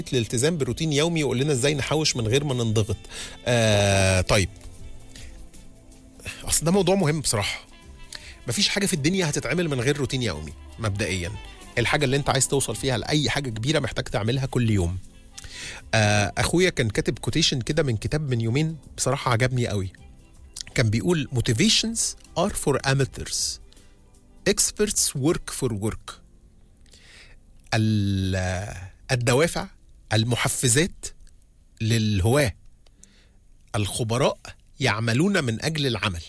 الالتزام بروتين يومي وقول لنا ازاي نحوش من غير ما ننضغط آه طيب اصل ده موضوع مهم بصراحه مفيش حاجه في الدنيا هتتعمل من غير روتين يومي مبدئيا الحاجه اللي انت عايز توصل فيها لاي حاجه كبيره محتاج تعملها كل يوم آه اخويا كان كاتب كوتيشن كده من كتاب من يومين بصراحه عجبني قوي كان بيقول motivations are for amateurs experts work for work ال- الدوافع المحفزات للهواة الخبراء يعملون من أجل العمل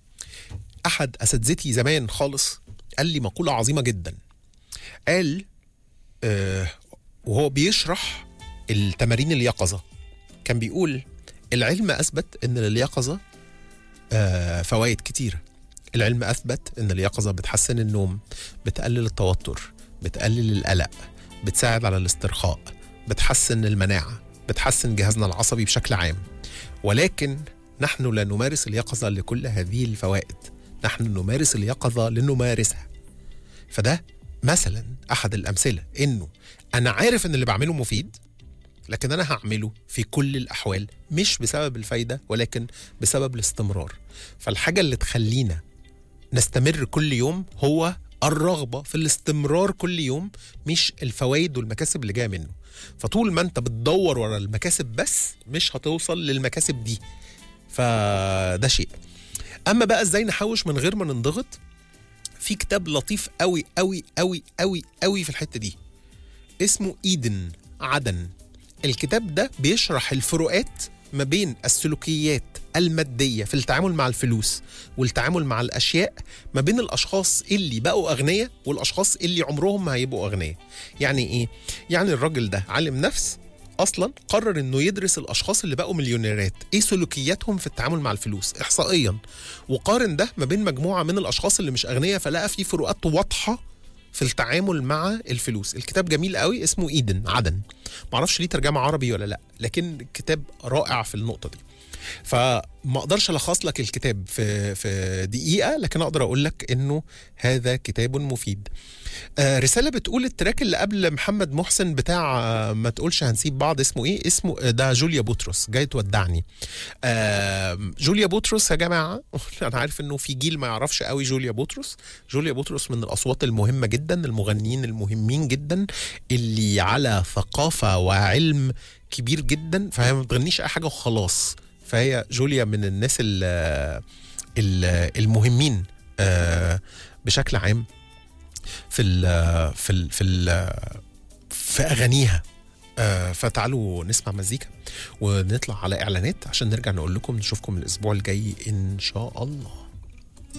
أحد أساتذتي زمان خالص قال لي مقولة عظيمة جدا قال آه وهو بيشرح التمارين اليقظة كان بيقول العلم أثبت أن لليقظة آه فوائد كتيرة العلم أثبت أن اليقظة بتحسن النوم بتقلل التوتر بتقلل القلق بتساعد على الاسترخاء بتحسن المناعة بتحسن جهازنا العصبي بشكل عام ولكن نحن لا نمارس اليقظة لكل هذه الفوائد نحن نمارس اليقظة لنمارسها فده مثلا أحد الأمثلة إنه أنا عارف إن اللي بعمله مفيد لكن أنا هعمله في كل الأحوال مش بسبب الفايدة ولكن بسبب الاستمرار فالحاجة اللي تخلينا نستمر كل يوم هو الرغبة في الاستمرار كل يوم مش الفوائد والمكاسب اللي جاية منه فطول ما انت بتدور ورا المكاسب بس مش هتوصل للمكاسب دي فده شيء اما بقى ازاي نحوش من غير ما ننضغط في كتاب لطيف قوي قوي قوي قوي قوي في الحتة دي اسمه ايدن عدن الكتاب ده بيشرح الفروقات ما بين السلوكيات المادية في التعامل مع الفلوس والتعامل مع الأشياء ما بين الأشخاص اللي بقوا أغنياء والأشخاص اللي عمرهم ما هيبقوا أغنياء يعني إيه؟ يعني الراجل ده عالم نفس اصلا قرر انه يدرس الاشخاص اللي بقوا مليونيرات ايه سلوكياتهم في التعامل مع الفلوس احصائيا وقارن ده ما بين مجموعه من الاشخاص اللي مش اغنياء فلقى في فروقات واضحه في التعامل مع الفلوس الكتاب جميل قوي اسمه ايدن عدن معرفش ليه ترجمه عربي ولا لا لكن كتاب رائع في النقطه دي فما اقدرش الخص لك الكتاب في في دقيقه لكن اقدر اقول لك انه هذا كتاب مفيد آه رساله بتقول التراك اللي قبل محمد محسن بتاع آه ما تقولش هنسيب بعض اسمه ايه اسمه آه، ده جوليا بطرس جاي تودعني آه جوليا بطرس يا جماعه انا عارف انه في جيل ما يعرفش قوي جوليا بطرس جوليا بطرس من الاصوات المهمه جدا المغنيين المهمين جدا اللي على ثقافه وعلم كبير جدا فهي ما بتغنيش اي حاجه وخلاص فهي جوليا من الناس ال ال المهمين آه، بشكل عام في ال في ال في ال في اغانيها آه، فتعالوا نسمع مزيكا ونطلع على اعلانات عشان نرجع نقول لكم نشوفكم الاسبوع الجاي ان شاء الله